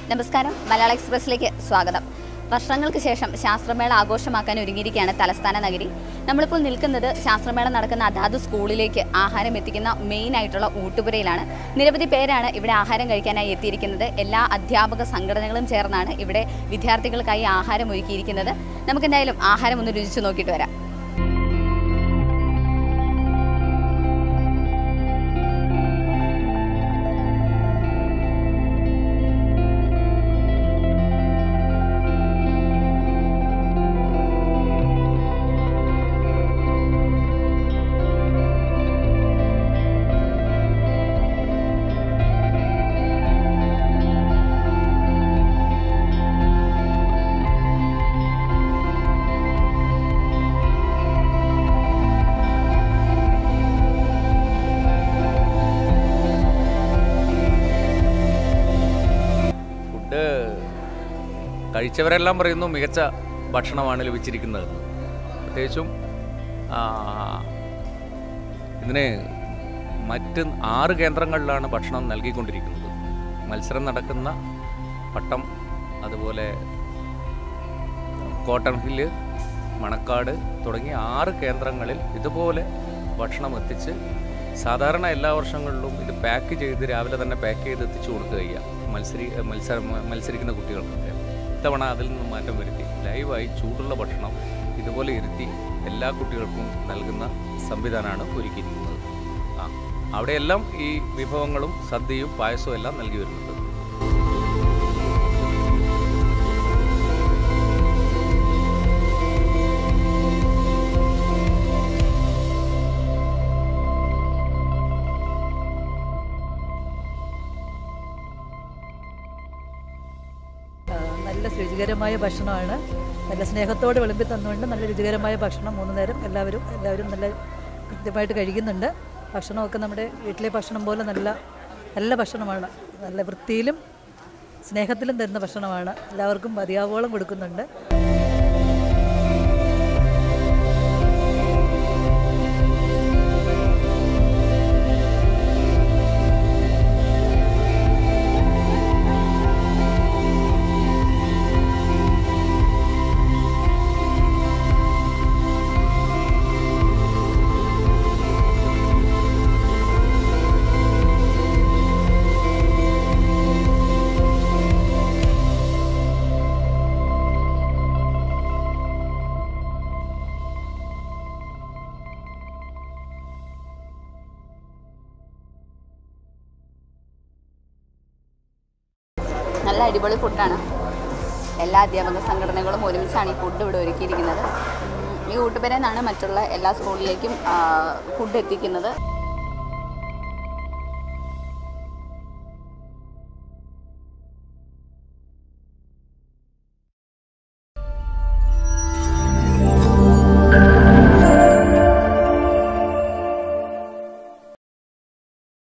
നമസ്കാരം മലയാള എക്സ്പ്രസിലേക്ക് സ്വാഗതം വർഷങ്ങൾക്ക് ശേഷം ശാസ്ത്രമേള ആഘോഷമാക്കാൻ ഒരുങ്ങിയിരിക്കുകയാണ് തലസ്ഥാന നഗരി നമ്മളിപ്പോൾ നിൽക്കുന്നത് ശാസ്ത്രമേള നടക്കുന്ന അതാത് സ്കൂളിലേക്ക് ആഹാരം എത്തിക്കുന്ന മെയിൻ ആയിട്ടുള്ള ഊട്ടുപുരയിലാണ് നിരവധി പേരാണ് ഇവിടെ ആഹാരം കഴിക്കാനായി എത്തിയിരിക്കുന്നത് എല്ലാ അധ്യാപക സംഘടനകളും ചേർന്നാണ് ഇവിടെ വിദ്യാർത്ഥികൾക്കായി ആഹാരം ഒരുക്കിയിരിക്കുന്നത് നമുക്ക് എന്തായാലും ആഹാരം ഒന്ന് രുചിച്ചു നോക്കിയിട്ട് വരാം ഫുഡ് കഴിച്ചവരെല്ലാം പറയുന്നു മികച്ച ഭക്ഷണമാണ് ലഭിച്ചിരിക്കുന്നത് പ്രത്യേകിച്ചും ആ, ഇതിന് മറ്റ് ആറ് കേന്ദ്രങ്ങളിലാണ് ഭക്ഷണം നൽകിക്കൊണ്ടിരിക്കുന്നത് മത്സരം നടക്കുന്ന പട്ടം അതുപോലെ കോട്ടൺ ഹില്ല് മണക്കാട് തുടങ്ങിയ ആറ് കേന്ദ്രങ്ങളിൽ ഇതുപോലെ ഭക്ഷണം എത്തിച്ച് സാധാരണ എല്ലാ വർഷങ്ങളിലും ഇത് പാക്ക് ചെയ്ത് രാവിലെ തന്നെ പാക്ക് ചെയ്ത് എത്തിച്ചു കൊടുക്കുകയാണ് മത്സരി മത്സര മത്സരിക്കുന്ന കുട്ടികൾക്കൊക്കെ ഇത്തവണ അതിൽ നിന്ന് മാറ്റം വരുത്തി ലൈവായി ചൂടുള്ള ഭക്ഷണം ഇതുപോലെ ഇരുത്തി എല്ലാ കുട്ടികൾക്കും നൽകുന്ന സംവിധാനമാണ് ഒരുക്കിയിരിക്കുന്നത് ആ അവിടെയെല്ലാം ഈ വിഭവങ്ങളും സദ്യയും പായസവും എല്ലാം നൽകി വരുന്നുണ്ട് ആ, നല്ല രുചികരമായ ഭക്ഷണമാണ് നല്ല സ്നേഹത്തോടെ വിളമ്പി തന്നുകൊണ്ട് നല്ല രുചികരമായ ഭക്ഷണം മൂന്ന് നേരം എല്ലാവരും എല്ലാവരും നല്ല കൃത്യമായിട്ട് കഴിക്കുന്നുണ്ട് ഭക്ഷണമൊക്കെ നമ്മുടെ വീട്ടിലെ ഭക്ഷണം പോലെ നല്ല നല്ല ഭക്ഷണമാണ് നല്ല വൃത്തിയിലും സ്നേഹത്തിലും തരുന്ന ഭക്ഷണമാണ് എല്ലാവർക്കും മതിയാവോളം കൊടുക്കുന്നുണ്ട് നല്ല അടിപൊളി ഫുഡാണ് എല്ലാ അധ്യാപക സംഘടനകളും ഒരുമിച്ചാണ് ഈ ഫുഡ് ഇവിടെ ഒരുക്കിയിരിക്കുന്നത് ഉം, ഈ ഊട്ടുപുരയിൽ നിന്നാണ് മറ്റുള്ള എല്ലാ സ്കൂളിലേക്കും ഫുഡ് എത്തിക്കുന്നത്